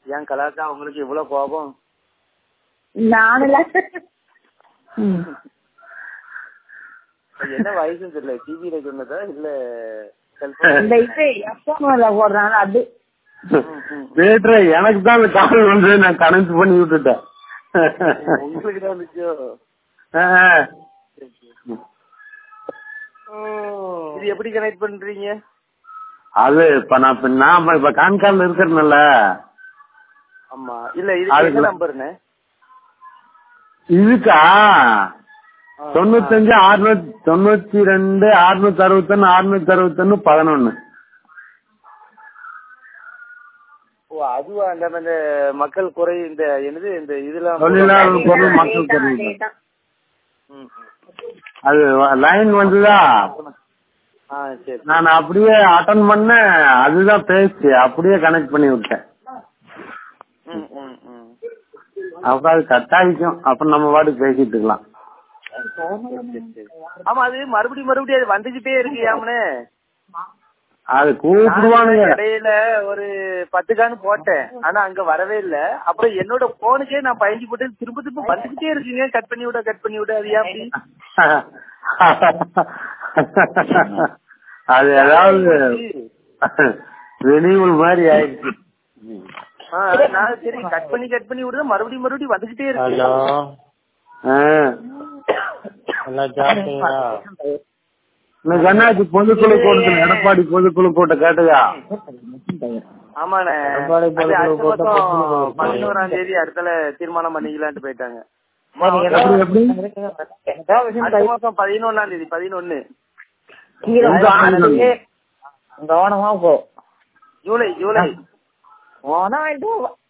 ஏன் கலாக்கா உங்களுக்கு இவ்வளவு கோபம் நானுல அது என்ன வயசுன்னு தெரியல டிவியில சொன்னதா இல்ல செல்போன் இந்த இது எப்போ போடுறாங்க அது தேட்டர் எனக்கு தான் அந்த கால் வந்து நான் கனெக்ட் பண்ணி விட்டுட்டேன் உங்களுக்கு தான் வந்துச்சோ ஆ, இது எப்படி கனெக்ட் பண்றீங்க அது இப்ப நான் இப்ப நான் இப்ப கான்கால் இருக்கிறேன்ல ஆமா இல்ல இது அதுக்கு- என்ன நம்பர்னு இதுக்கா தொண்ணூத்தஞ்சு அறுநூத்தி தொண்ணூத்தி ரெண்டு அறுநூத்தி அறுபத்தொன்னு அறுநூத்தி அறுபத்தொன்னு பதினொன்னு ஓ அதுவா அந்த அந்த மக்கள் குறை இந்த என்னது இந்த இதெல்லாம் தொழிலாளர் பொருள் மக்கள் தெரியும் அதேதான். ம், ம். அது லைன் வந்துதா ஆ சரி நான் அப்படியே அட்டன் பண்ணேன் அதுதான் பேச்சு அப்படியே கனெக்ட் பண்ணி விட்டேன் ம், ம், ம். அப்புறம் அது கட் ஆகிக்கும் அப்புறம் நம்ம பாட்டுக்கு பேசிட்டு இருக்கலாம் சரி, சரி. ஆமா அது மறுபடியும் மறுபடியும் அது வந்துகிட்டே இருக்கு யாமனே அது கூப்பிடுவானுங்க இடையில ஒரு பத்து கான்னு போட்டேன் ஆனா அங்க வரவே இல்ல அப்புறம் என்னோட போனுக்கே நான் பயஞ்சு போட்டு திரும்ப திரும்ப வந்துகிட்டே இருக்குங்க கட் பண்ணி விட கட் பண்ணி விட அது ஏன் அப்படி அது ஏதாவது வெளியூர் மாதிரி ஆயிடுச்சு ஆ, நான் சரி கட் பண்ணி கட் பண்ணி விடுறது மறுபடியும் மறுபடியும் வந்துகிட்டே இருக்கு ஹலோ ஆ. எல்லாம் சாப்பிட்டீங்களா இன்னைக்கு என்னாச்சு பொதுக்குழு கூட்டத்தில் எடப்பாடி பொதுக்குழு கூட்டம் கேட்டதா ஆமாண்ணே எடப்பாடி அது பொதுக்குழு அடுத்த கூட்டம் மாசம் பொதுக்குழு பதினோராம் தேதி அடுத்தல தீர்மானம் பண்ணிக்கலான்ட்டு போயிட்டாங்க எப்படி எப்படி அடுத்த மாசம் பதினொன்னாம் தேதி பதினொன்னு கவனமா போ ஜூலை ஜூலை போனா வாங்கிட்டு